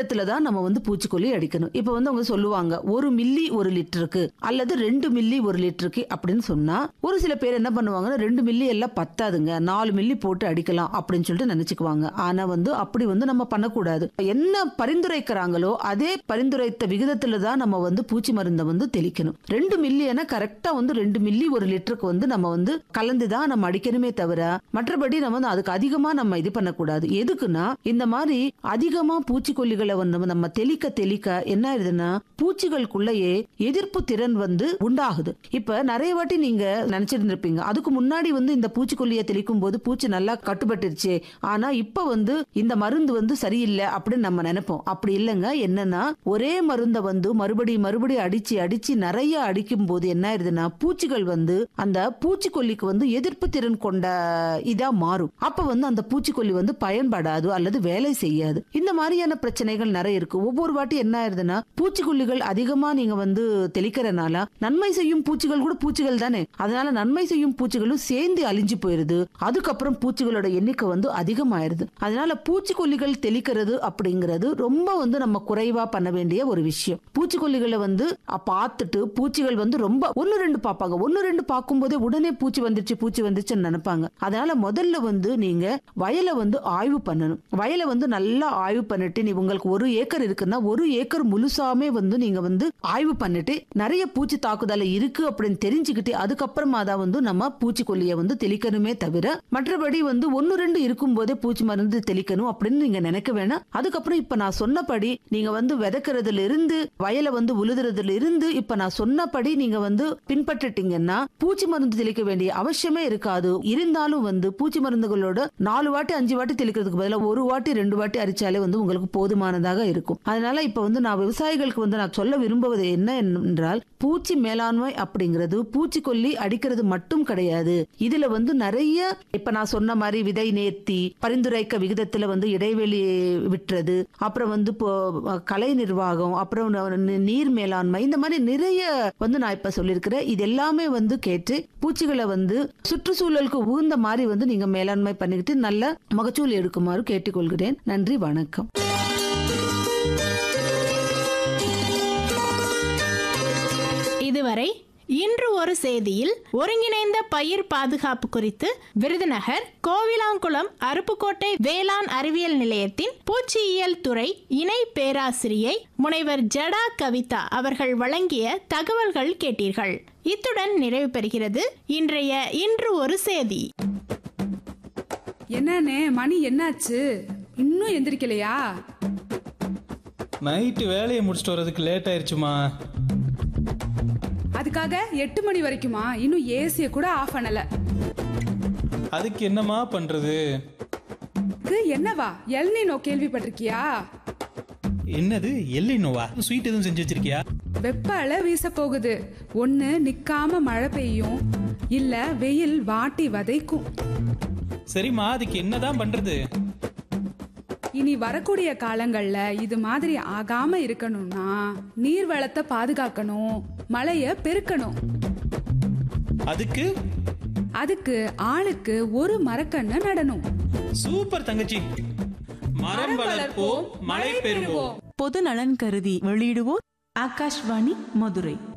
விகிதத்துல தான் நம்ம வந்து பூச்சிக்கொல்லி அடிக்கணும் இப்ப வந்து அவங்க சொல்லுவாங்க ஒரு மில்லி ஒரு லிட்டருக்கு அல்லது ரெண்டு மில்லி ஒரு லிட்டருக்கு அப்படின்னு சொன்னா ஒரு சில பேர் என்ன பண்ணுவாங்கன்னா ரெண்டு மில்லி எல்லாம் பத்தாதுங்க நாலு மில்லி போட்டு அடிக்கலாம் அப்படின்னு சொல்லிட்டு நினைச்சுக்குவாங்க ஆனா வந்து அப்படி வந்து நம்ம பண்ணக்கூடாது என்ன பரிந்துரைக்கிறாங்களோ அதே பரிந்துரைத்த விகிதத்துல தான் நம்ம வந்து பூச்சி மருந்தை வந்து தெளிக்கணும் ரெண்டு மில்லியனா கரெக்டா வந்து ரெண்டு மில்லி ஒரு லிட்டருக்கு வந்து நம்ம வந்து கலந்து தான் நம்ம அடிக்கணுமே தவிர மற்றபடி நம்ம வந்து அதுக்கு அதிகமா நம்ம இது பண்ணக்கூடாது எதுக்குன்னா இந்த மாதிரி அதிகமா பூச்சிக்கொல்லிகளை வந்து நம்ம தெளிக்க தெளிக்க என்ன ஆயிருதுன்னா பூச்சிகளுக்குள்ளேயே எதிர்ப்பு திறன் வந்து உண்டாகுது இப்ப நிறைய வாட்டி நீங்க நினைச்சிட்டு இருப்பீங்க அதுக்கு முன்னாடி வந்து இந்த பூச்சிக்கொல்லியை தெளிக்கும் போது பூச்சி நல்லா கட்டுப்பட்டுருச்சு ஆனா இப்ப வந்து இந்த மருந்து வந்து சரியில்லை அப்படின்னு நம்ம நினைப்போம் அப்படி இல்லைங்க என்னன்னா ஒரே மருந்தை வந்து மறுபடி மறுபடி அடிச்சு அடிச்சு நிறைய அடிக்கும் போது என்ன ஆயிருதுன்னா பூச்சிகள் வந்து அந்த பூச்சிக்கொல்லிக்கு வந்து எதிர்ப்பு திறன் கொண்ட இதா மாறும் அப்ப வந்து அந்த பூச்சிக்கொல்லி வந்து பயன்படாது அல்லது வேலை செய்யாது இந்த மாதிரியான பிரச்சனைகள் நிறைய இருக்கு ஒவ்வொரு வாட்டி என்ன ஆயிருதுன்னா பூச்சிக்கொல்லிகள் அதிகமா நீங்க வந்து தெளிக்கிறனால நன்மை செய்யும் பூச்சிகள் கூட பூச்சிகள் தானே அதனால நன்மை செய்யும் பூச்சிகளும் சேர்ந்து அழிஞ்சு போயிருது அதுக்கப்புறம் பூச்சிகளோட எண்ணிக்கை வந்து அதிகமாயிருது அதனால பூச்சிக்கொல்லிகள் தெளிக்கிறது அப்படிங்கிறது ரொம்ப வந்து நம்ம குறைவா பண்ண வேண்டிய ஒரு விஷயம் பூச்சிக்கொல்லிகளை வந்து அ- பார்த்துட்டு பூச்சிகள் வந்து ரொம்ப ஒன்னு ரெண்டு பார்ப்பாங்க ஒன்னு ரெண்டு பார்க்கும்போதே உடனே பூச்சி வந்துச்சு பூச்சி வந்துச்சுன்னு நினைப்பாங்க அதனால முதல்ல வந்து நீங்க வயலை வந்து ஆய்வு பண்ணணும் வயலை வந்து நல்லா ஆய்வு பண்ணிட்டு நீ உங்களுக்கு ஒரு ஏக்கர் இருக்குன்னா ஒரு ஏக்கர் முழுசாமே வந்து நீங்க வந்து ஆய்வு பண்ணிட்டு நிறைய பூச்சி தாக்குதல் இருக்கு அப்படின்னு தெரிஞ்சுக்கிட்டு அதுக்கப்புறமா தான் வந்து நம்ம பூச்சிக்கொல்லியை வந்து தெளிக்கணுமே தவிர மற்றபடி வந்து ஒன்னு ரெண்டு இருக்கும் போதே பூச்சி மருந்து தெளிக்கணும் அப்படின்னு நீங்க நினைக்க வேணாம் அதுக்கப்புறம் இப்ப நான் சொன்னபடி நீங்க வந்து விதைக்கிறதுல இருந்து வயலை வந்து உழுதுறதுல இருந்து இப்ப நான் சொன்னபடி நீங்க வந்து பின்பற்றிட்டீங்கன்னா பூச்சி மருந்து தெளிக்க வேண்டிய அவசியமே இருக்காது இருந்தாலும் வந்து பூச்சி மருந்துகளோட நாலு வாட்டி அஞ்சு வாட்டி தெளிக்கிறதுக்கு பதிலாக ஒரு வாட்டி ரெண்டு வாட்டி அரிச்சாலே வந்து உங்களுக்கு போதுமானதாக இருக்கும் அதனால இப்ப வந்து நான் விவசாயிகளுக்கு வந்து நான் சொல்ல விரும்புவது என்ன என்றால் பூச்சி மேலாண்மை அப்படிங்கிறது பூச்சிக்கொல்லி அடிக்கிறது மட்டும் கிடையாது இதுல வந்து நிறைய இப்ப நான் சொன்ன மாதிரி விதை நேர்த்தி பரிந்துரைக்க விகிதத்துல வந்து இடைவெளி விட்டுறது அப்புறம் வந்து இப்போ கலை நிர்வாகம் அப்புறம் ந- நீர் மேலாண்மை இந்த மாதிரி நிறைய வந்து நான் இப்ப சொல்லியிருக்கிறேன் இது எல்லாமே வந்து கேட்டு பூச்சிகளை வந்து சுற்றுச்சூழலுக்கு உகந்த மாதிரி வந்து நீங்க மேலாண்மை பண்ணிக்கிட்டு நல்ல மகச்சூல் எடுக்குமாறு கேட்டுக்கொள்கிறேன் நன்றி வணக்கம் இதுவரை இன்று ஒரு செய்தியில் ஒருங்கிணைந்த பயிர் பாதுகாப்பு குறித்து விருதுநகர் கோவிலாங்குளம் அருப்புக்கோட்டை வேளாண் அறிவியல் நிலையத்தின் பூச்சியியல் துறை இணை பேராசிரியை முனைவர் ஜடா கவிதா அவர்கள் வழங்கிய தகவல்கள் கேட்டீர்கள் இத்துடன் நிறைவு பெறுகிறது இன்றைய இன்று ஒரு செய்தி என்னண்ணே மணி என்னாச்சு இன்னும் எந்திரிக்கலையா நைட்டு வேலையை முடிச்சுட்டு வர்றதுக்கு லேட் ஆயிடுச்சுமா அதுக்காக எட்டு மணி வரைக்குமா இன்னும் ஏசிய கூட ஆஃப் பண்ணல அதுக்கு என்னம்மா பண்றது இது என்னவா எல்னினோ கேள்விப்பட்டிருக்கியா என்னது எல்லினோவா ஸ்வீட் எதுவும் செஞ்சு வச்சிருக்கியா வெப்ப அலை வீச போகுது ஒண்ணு நிக்காம மழை பெய்யும் இல்ல வெயில் வாட்டி வதைக்கும் சரிம்மா அதுக்கு என்னதான் பண்றது இனி வரக்கூடிய காலங்கள்ல இது மாதிரி ஆகாம இருக்கணும்னா நீர் வளத்தை பாதுகாக்கணும் மழைய பெருக்கணும் அதுக்கு அதுக்கு ஆளுக்கு ஒரு மரக்கண்ணை நடணும் சூப்பர் தங்கச்சி மரம் வளர்ப்போம் மழை பெறுவோம் பொது நலன் கருதி வெளியிடுவோர் ஆகாஷ்வாணி மதுரை